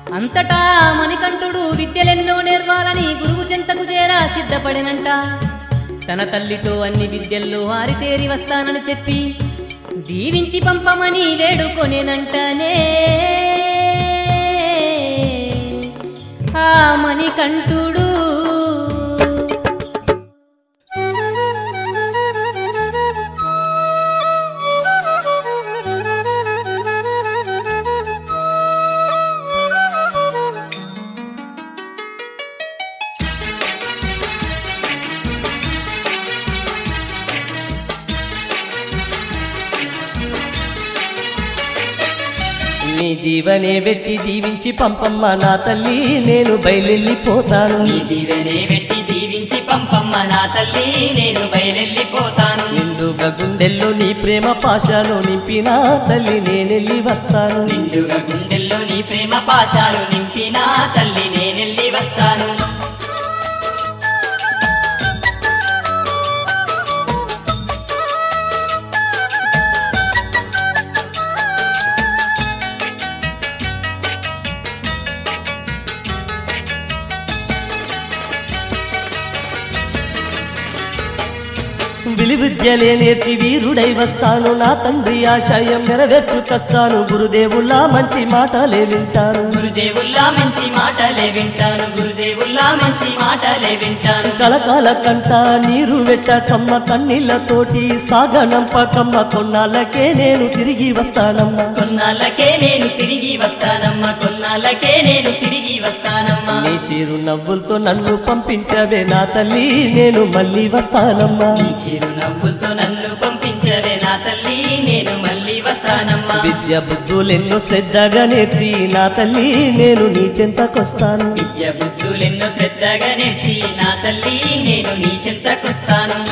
అంతటా మణికంఠుడు విద్యలెన్నో నేర్వాలని గురువు చెంతకు చేరా సిద్ధపడినంట తన తల్లితో అన్ని విద్యల్లో ఆరితేరి వస్తానని చెప్పి దీవించి పంపమని వేడుకొనేనంటనే ఆ మణికంఠుడు నీ దీవనే పెట్టి దీవించి పంపమ్మ నా తల్లి నేను బయలెళ్ళిపోతాను నీ దీవెనే పెట్టి దీవించి పంపమ్మ నా తల్లి నేను బయలెళ్ళిపోతాను నిండుగా గుండెల్లో నీ ప్రేమ పాశాలు నింపిన తల్లి నేనెళ్ళి వస్తాను నిండుగా గుండెల్లో నీ ప్రేమ పాశాలు నింపిన తల్లి నేనెళ్ళి వస్తాను విలి విద్యలే నేర్చి వీరుడై వస్తాను నా తండ్రి ఆశయం నెరవేర్చుకొస్తాను గురుదేవుల్లా మంచి మాటలే వింటాను గురుదేవుల్లా మంచి మాటలే వింటాను గురుదేవుల్లా మంచి మాటలే వింటాను కలకాల కంట నీరు వెట్ట కమ్మ కన్నీళ్లతోటి సాగనంపకమ్మ కొన్నాళ్ళకే నేను తిరిగి వస్తానమ్మా కొన్నాళ్ళకే నేను తిరిగి వస్తానమ్మా కొన్నాళ్ళకే నేను తిరిగి వస్తానమ్మా నీ చిరు నవ్వులతో నన్ను పంపించవే నా తల్లి నేను మళ్ళీ వస్తానమ్మా నీ చిరునవ్వులతో నన్ను పంపించవే నా తల్లి నేను మళ్ళీ వస్తానమ్మా విద్య బుద్ధులెన్నో శ్రద్ధగా నేర్చి నా తల్లి నేను నీ చెంతకొస్తాను విద్య బుద్ధులెన్నో శ్రద్ధగా నేర్చి నా తల్లి నేను నీ చింతకొస్తాను